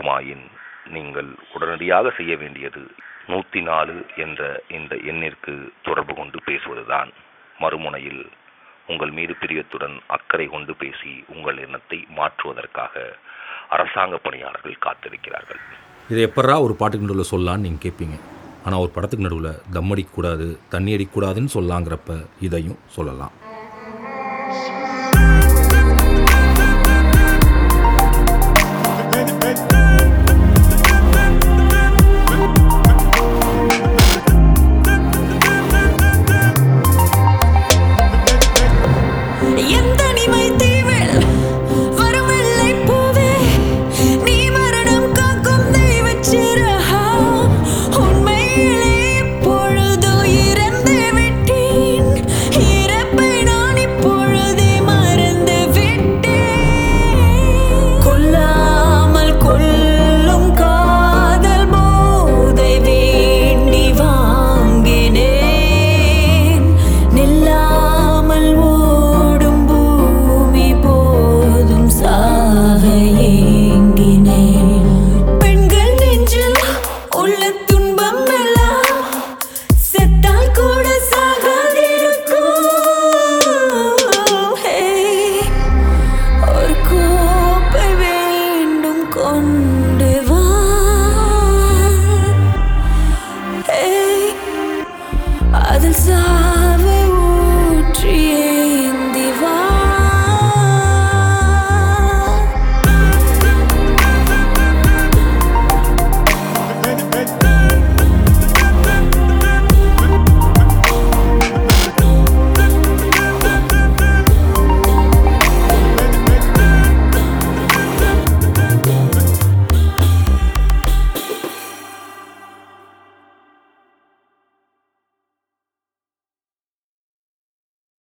இருக்குமாயின் நீங்கள் உடனடியாக செய்ய வேண்டியது நூற்றி நாலு என்ற இந்த எண்ணிற்கு தொடர்பு கொண்டு பேசுவதுதான் மறுமுனையில் உங்கள் மீது பிரியத்துடன் அக்கறை கொண்டு பேசி உங்கள் எண்ணத்தை மாற்றுவதற்காக அரசாங்க பணியாளர்கள் காத்திருக்கிறார்கள் இதை எப்பட்றா ஒரு பாட்டுக்கு நடுவில் சொல்லலான்னு நீங்கள் கேட்பீங்க ஆனால் ஒரு படத்துக்கு நடுவில் தம் அடிக்கக்கூடாது தண்ணி அடிக்கக்கூடாதுன்னு சொல்லாங்கிறப்ப இதையும் சொல்லலாம்